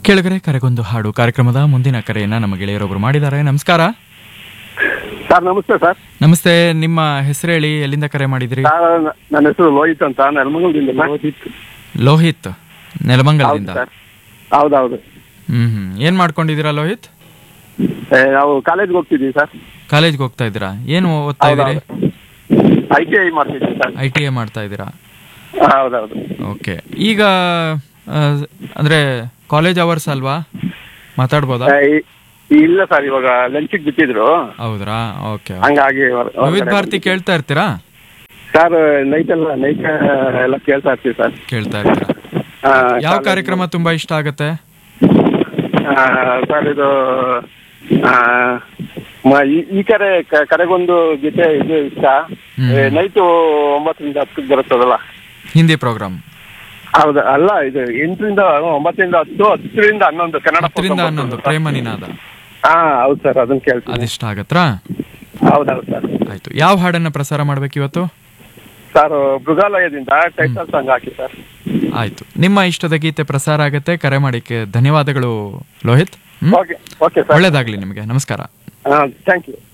ಕೆಳಗರೆ ಕರೆಗೊಂದು ಹಾಡು ಕಾರ್ಯಕ್ರಮದ ಮುಂದಿನ ಕರೆಯನ್ನ ನಮ್ಮ ಗೆಳೆಯರೊಬ್ಬರು ಮಾಡಿದ್ದಾರೆ ನಮಸ್ಕಾರ ಸರ್ ನಮಸ್ತೆ ಸರ್ ನಮಸ್ತೆ ನಿಮ್ಮ ಹೆಸರು ಹೇಳಿ ಎಲ್ಲಿಂದ ಕರೆ ಮಾಡಿದ್ರಿ ಸರ್ ನ- ನನ್ನ ಹೆಸರು ಲೋಹಿತ್ ಅಂತ ನೆಲಮಂಗಲದಿಂದ ಲೋಹಿತ್ ಲೋಹಿತ್ ಹೌದು ನೆಲಮಂಗಲದಿಂದ ಸರ್ ಹೌದೌದು ಹ್ಮ್ ಹ್ಮ್ ಏನ್ ಮಾಡ್ಕೊಂಡಿದ್ದೀರಾ ಲೋಹಿತ್ ಏ, ನಾವು ಕಾಲೇಜ್ಗೆ ಹೋಗ್ತಿದ್ದೀವಿ ಸರ್ ಕಾಲೇಜ್ಗೆ ಹೋಗ್ತಾ ಇದ್ದೀರಾ ಏನು ಓದ್ತಾ ಇದ್ದೀರಿ ಐ ಟಿ ಐ ಮಾಡ್ತಿದ್ದೀವಿ ಸರ್ ಐ ಟಿ ಐ ಮಾಡ್ತಾ ಇದ್ದೀರಾ ಹೌದೌದು ಓಕೆ ಈಗ ಆ, ಅಂದ್ರೆ ಕಾಲೇಜ್ ಅವರ್ಸ್ ಅಲ್ವಾ ಮಾತಾಡ್ಬೋದಾ ಏ, ಇ- ಇಲ್ಲ ಸರ್ ಇವಾಗ ಲಂಚಿಗೆ ಬಿಟ್ಟಿದ್ರು ಹೌದ್ರಾ ಓಕೆ ಹಂಗಾಗಿ ಹೊರ- ವಿವಿಧ ಹೊರಗಡೆ ಭಾರತಿ ಕೇಳ್ತಾ ಇರ್ತೀರಾ ಸರ್ ನೈಟ್ ಎಲ್ಲ ನೈಟ್ ಎಲ್ಲ ಕೇಳ್ತಾ ಇರ್ತೀವಿ ಸರ್ ಕೇಳ್ತಾ ಇರ್ತೀರಾ ಆ, ಯಾವ ಕಾಲೇಜ್- ಕಾರ್ಯಕ್ರಮ ತುಂಬಾ ಇಷ್ಟ ಆಗತ್ತೆ ಆ, ಸರ್ ಇದು ಆ, ಮ- ಈ- ಈ ಕರೆ ಕ- ಕರೆಗೊಂದು ಗೀತೆ ಇದು ಇಷ್ಟ ಹ್ಮ್. ನೈಟು ಒಂಬತ್ತರಿಂದ ಹತ್ತಕ್ಕೆ ಬರುತ್ತದಲ್ಲ ಹಿಂದಿ ಪ್ರೋಗ್ರಾಮ್ ಹೌದು ಅಲ್ಲ ಇದು ಎಂಟರಿಂದ ಒಂಬತ್ತರಿಂದ ಹತ್ತು ಹತ್ತರಿಂದ ಹನ್ನೊಂದು ಕನ್ನಡ ಹತ್ತರಿಂದ ಹನ್ನೊಂದು ಪ್ರೇಮ ನಿನಾದ ಹಾ ಹೌದು ಸರ್ ಅದನ್ನ ಕೇಳ್ತೀನಿ ಅದಿಷ್ಟ ಆಗತ್ರಾ ಹೌದೌದು ಸರ್ ಆಯ್ತು ಯಾವ ಹಾಡನ್ನ ಪ್ರಸಾರ ಮಾಡ್ಬೇಕು ಇವತ್ತು ಸರ್ ಮೃಗಾಲಯದಿಂದ ಟೈಟಲ್ ಸಾಂಗ್ ಹಾಕಿ ಸರ್ ಆಯ್ತು ನಿಮ್ಮ ಇಷ್ಟದ ಗೀತೆ ಪ್ರಸಾರ ಆಗತ್ತೆ ಕರೆ ಮಾಡಿಕ್ಕೆ ಧನ್ಯವಾದಗಳು ಲೋಹಿತ್ ಹ್ಮ್? ಓಕೆ ಓಕೆ ಸರ್ ಒಳ್ಳೇದಾಗ್ಲಿ ನಿಮಗೆ ನಮಸ್ಕಾರ ಥ್ಯಾಂಕ್ ಯು